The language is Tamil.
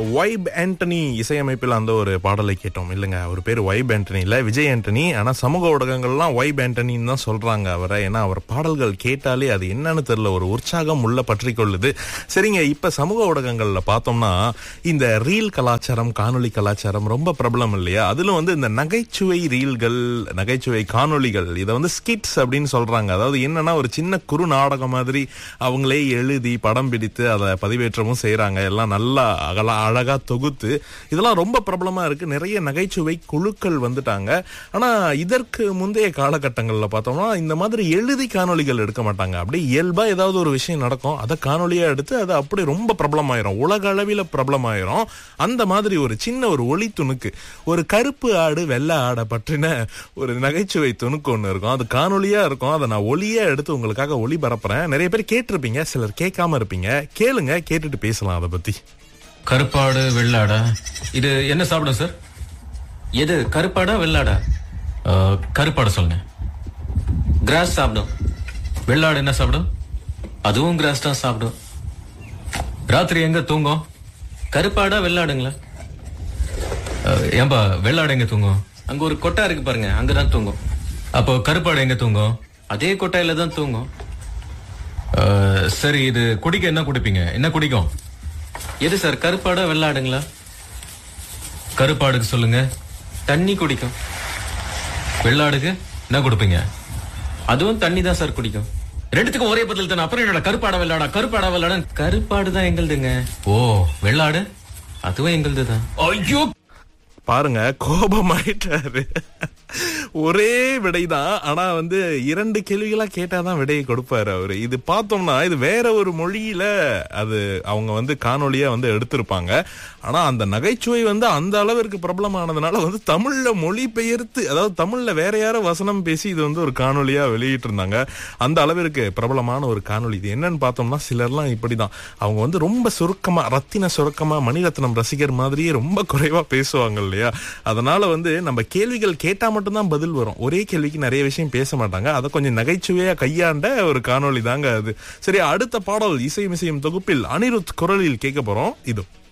வைப் ஆண்டனி இசையமைப்பில் அந்த ஒரு பாடலை கேட்டோம் இல்லைங்க அவர் பேர் வைப் ஆண்டனி இல்ல விஜய் ஆண்டனி ஆனா சமூக ஊடகங்கள்லாம் வைப் ஆண்டனின்னு தான் சொல்றாங்க அவரை ஏன்னா அவர் பாடல்கள் கேட்டாலே அது என்னன்னு தெரியல ஒரு உற்சாகம் உள்ள பற்றி கொள்ளுது சரிங்க இப்ப சமூக ஊடகங்கள்ல பார்த்தோம்னா இந்த ரீல் கலாச்சாரம் காணொளி கலாச்சாரம் ரொம்ப பிரபலம் இல்லையா அதுல வந்து இந்த நகைச்சுவை ரீல்கள் நகைச்சுவை காணொளிகள் இதை வந்து ஸ்கிட்ஸ் அப்படின்னு சொல்றாங்க அதாவது என்னன்னா ஒரு சின்ன குறு நாடகம் மாதிரி அவங்களே எழுதி படம் பிடித்து அதை பதிவேற்றமும் செய்றாங்க எல்லாம் நல்லா அகலா அழகா தொகுத்து இதெல்லாம் ரொம்ப பிரபலமா இருக்கு நிறைய நகைச்சுவை குழுக்கள் வந்துட்டாங்க ஆனா இதற்கு முந்தைய காலகட்டங்கள்ல பார்த்தோம்னா இந்த மாதிரி எழுதி காணொளிகள் எடுக்க மாட்டாங்க அப்படியே இயல்பா ஏதாவது ஒரு விஷயம் நடக்கும் அதை காணொளியா எடுத்து அது அப்படி ரொம்ப பிரபலமாயிரும் உலக அளவில் பிரபலமாயிரும் அந்த மாதிரி ஒரு சின்ன ஒரு ஒளி துணுக்கு ஒரு கருப்பு ஆடு வெள்ளை ஆடை பற்றின ஒரு நகைச்சுவை துணுக்கு ஒன்று இருக்கும் அது காணொளியா இருக்கும் அதை நான் ஒளியா எடுத்து உங்களுக்காக ஒளி பரப்புறேன் நிறைய பேர் கேட்டிருப்பீங்க சிலர் கேட்காம இருப்பீங்க கேளுங்க கேட்டுட்டு பேசலாம் அதை பத்தி கருப்பாடு வெள்ளாடா இது என்ன சாப்பிடும் சார் எது கருப்பாடா வெள்ளாடா அஹ், கருப்பாடு சொல்லுங்க கிராஸ் சாப்பிடும் வெள்ளாடு என்ன சாப்பிடும் அதுவும் கிராஸ் தான் சாப்பிடும் ராத்திரி எங்க தூங்கும் கருப்பாடா வெள்ளாடுங்களா அஹ், ஏம்பா வெள்ளாடு எங்க தூங்கும் அங்க ஒரு கொட்டா இருக்கு பாருங்க அங்கதான் தூங்கும் அப்போ கருப்பாடு எங்க தூங்கும் அதே கொட்டாயில தான் தூங்கும் அஹ், சரி இது குடிக்க என்ன குடிப்பீங்க என்ன குடிக்கும் எது சார் கருப்பாடா வெள்ளாடுங்களா கருப்பாடுக்கு சொல்லுங்க தண்ணி குடிக்கும் வெள்ளாடுக்கு என்ன கொடுப்பீங்க அதுவும் தண்ணி தான் சார் குடிக்கும் ரெண்டுத்துக்கும் ஒரே பதில் தானே அப்புறம் என்னடா கருப்பாடா வெள்ளாடா கருப்பாடா வெள்ளாடா கருப்பாடு தான் எங்களுதுங்க ஓ வெள்ளாடு அதுவும் எங்களுது தான் ஐயோ பாருங்க கோபமாயிட்டாரு ஒரே விடைதான் ஆனா வந்து இரண்டு கேள்விகளா கேட்டாதான் விடையை கொடுப்பாரு அவரு இது பார்த்தோம்னா இது வேற ஒரு மொழியில அது அவங்க வந்து காணொளியா வந்து எடுத்திருப்பாங்க ஆனா அந்த நகைச்சுவை வந்து அந்த அளவிற்கு பிரபலமானதுனால வந்து தமிழ்ல மொழி பெயர்த்து அதாவது தமிழ்ல வேற யாரோ வசனம் பேசி இது வந்து ஒரு காணொளியா வெளியிட்டு இருந்தாங்க அந்த அளவிற்கு பிரபலமான ஒரு காணொளி இது என்னன்னு பார்த்தோம்னா சிலர்லாம் இப்படிதான் அவங்க வந்து ரொம்ப சுருக்கமா ரத்தின சுருக்கமா மணிரத்னம் ரசிகர் மாதிரியே ரொம்ப குறைவா பேசுவாங்க இல்லையா அதனால வந்து நம்ம கேள்விகள் கேட்டா மட்டும்தான் பதில் வரும் ஒரே கேள்விக்கு நிறைய விஷயம் பேச மாட்டாங்க அதை கொஞ்சம் நகைச்சுவையா கையாண்ட ஒரு காணொளி தாங்க அது சரி அடுத்த பாடல் இசை மிசையும் தொகுப்பில் அனிருத் குரலில் கேட்க போறோம் இது